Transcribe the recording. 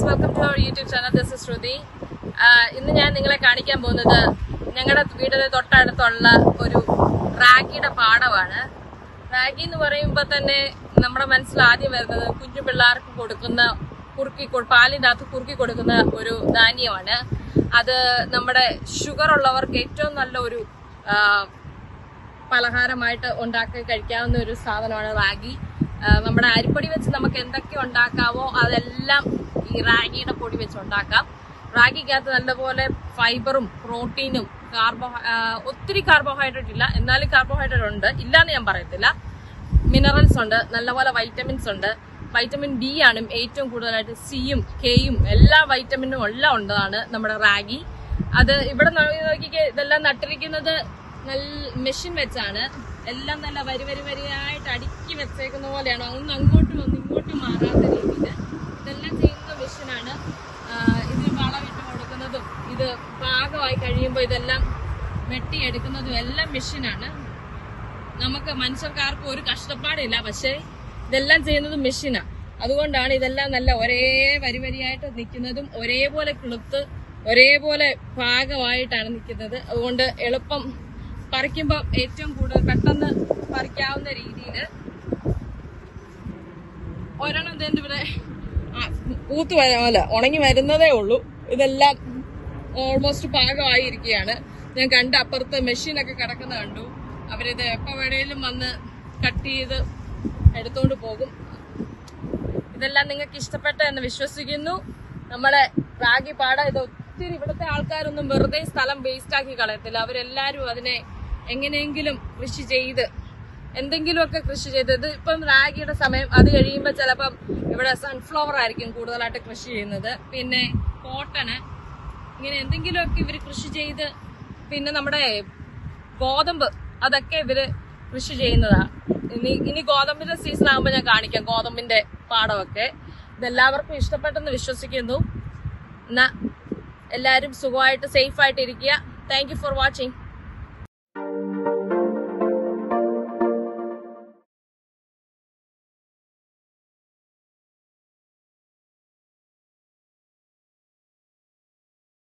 guys welcome to our YouTube channel this is Shruti ആഹ് ഇന്ന് ഞാൻ നിങ്ങളെ കാണിക്കാൻ പോകുന്നത് ഞങ്ങളുടെ വീടിന് തൊട്ടടുത്തുള്ള ഒരു റാഗിയുടെ പാടമാണ് റാഗി എന്ന് പറയുമ്പോൾ തന്നെ നമ്മുടെ മനസ്സിൽ ആദ്യം വരുന്നത് കുഞ്ഞു പിള്ളേർക്ക് കൊടുക്കുന്ന കുറുക്കി കൊ- പാലിൻ്റെ അകത്ത് കുറുക്കി കൊടുക്കുന്ന ഒരു ധാന്യമാണ് അത് നമ്മുടെ ഷുഗർ ഉള്ളവർക്ക് ഏറ്റവും നല്ല ഒരു ആഹ് പലഹാരമായിട്ട് ഉണ്ടാക്കി കഴിക്കാവുന്ന ഒരു സാധനമാണ് റാഗി ആ, നമ്മുടെ അരിപ്പൊടി വെച്ച് നമുക്ക് എന്തൊക്കെ ഉണ്ടാക്കാവോ അതെല്ലാം ഈ റാഗിയുടെ പൊടി വെച്ച് ഉണ്ടാക്കാം റാഗിക്കകത്ത് നല്ലപോലെ ഫൈബറും പ്രോട്ടീനും കാർബോ ആ, ഒത്തിരി കാർബോഹൈഡ്രേറ്റ് ഇല്ല എന്നാലും കാർബോഹൈഡ്രേറ്റ് ഉണ്ട് ഇല്ലാന്ന് ഞാൻ പറയത്തില്ല മിനറൽസ് ഉണ്ട് നല്ലപോലെ വൈറ്റമിൻസ് ഉണ്ട് വൈറ്റമിൻ ബി ആണ് ഏറ്റവും കൂടുതലായിട്ട് സിയും കെയും എല്ലാ വൈറ്റമിനും എല്ലാം ഉള്ളതാണ് നമ്മുടെ റാഗി അത് ഇവിടെ നോ- നോക്കിക്കേ ഇതെല്ലാം നട്ടിരിക്കുന്നത് നല്ല മെഷീൻ വെച്ചാണ് എല്ലാം നല്ല വരി വരി വരിയായിട്ട് അടുക്കി വെച്ചേക്കുന്ന പോലെയാണ് ഒന്ന് അങ്ങോട്ടും ഒന്ന് ഇങ്ങോട്ടും മാറാത്ത രീതിയിൽ ഇതെല്ലാം ചെയ്യുന്ന മെഷീനാണ് ഇതിന് വളമിട്ട് കൊടുക്കുന്നതും ഇത് പാകമായി കഴിയുമ്പോൾ ഇതെല്ലാം വെട്ടിയെടുക്കുന്നതും എല്ലാം മെഷീനാണ് നമുക്ക് മനുഷ്യർക്കാർക്കും ഒരു കഷ്ടപ്പാടില്ല പക്ഷേ ഇതെല്ലാം ചെയ്യുന്നത് മെഷീനാ അതുകൊണ്ടാണ് ഇതെല്ലാം നല്ല ഒരേ വരി വരിയായിട്ട് നിൽക്കുന്നതും ഒരേപോലെ കിളുത്ത് ഒരേപോലെ പാകമായിട്ടാണ് നിൽക്കുന്നത് അതുകൊണ്ട് എളുപ്പം പറിക്കുമ്പോൾ ഏറ്റവും കൂടുതൽ പെട്ടെന്ന് പറിക്കാവുന്ന രീതിയിൽ ഒരെണ്ണം തന്നെ ഇവിടെ ആ, പൂത്ത് വരാമല്ല ഉണങ്ങി വരുന്നതേ ഉള്ളൂ ഇതെല്ലാം ഓൾമോസ്റ്റ് പാകമായിരിക്കുകയാണ് ഞാൻ കണ്ട അപ്പുറത്ത് മെഷീനൊക്കെ കിടക്കുന്ന കണ്ടു അവരിത് എപ്പോ വേണേലും വന്ന് കട്ട് ചെയ്ത് എടുത്തോണ്ട് പോകും ഇതെല്ലാം നിങ്ങൾക്ക് ഇഷ്ടപ്പെട്ട എന്ന് വിശ്വസിക്കുന്നു നമ്മളെ റാഗി പാട ഇത് ഒത്തിരി ഇവിടുത്തെ ആൾക്കാരൊന്നും വെറുതെ സ്ഥലം വേസ്റ്റ് ആക്കി കളയത്തില്ല അവരെല്ലാരും അതിനെ എങ്ങനെയെങ്കിലും കൃഷി ചെയ്ത് എന്തെങ്കിലുമൊക്കെ കൃഷി ചെയ്ത് ഇത് ഇപ്പം റാഗിയുടെ സമയം അത് കഴിയുമ്പോൾ ചിലപ്പം ഇവിടെ സൺഫ്ലവർ ആയിരിക്കും കൂടുതലായിട്ട് കൃഷി ചെയ്യുന്നത് പിന്നെ കോട്ടണ് ഇങ്ങനെ എന്തെങ്കിലുമൊക്കെ ഇവർ കൃഷി ചെയ്ത് പിന്നെ നമ്മുടെ ഗോതമ്പ് അതൊക്കെ ഇവര് കൃഷി ചെയ്യുന്നതാ ഇനി ഇനി ഗോതമ്പിന്റെ സീസൺ ആകുമ്പോൾ ഞാൻ കാണിക്കാം ഗോതമ്പിന്റെ പാടമൊക്കെ ഇതെല്ലാവർക്കും ഇഷ്ടപ്പെട്ടെന്ന് വിശ്വസിക്കുന്നു എന്നാ എല്ലാവരും സുഖമായിട്ട് സേഫ് ആയിട്ട് ഇരിക്കുക താങ്ക് യു ഫോർ വാച്ചിങ്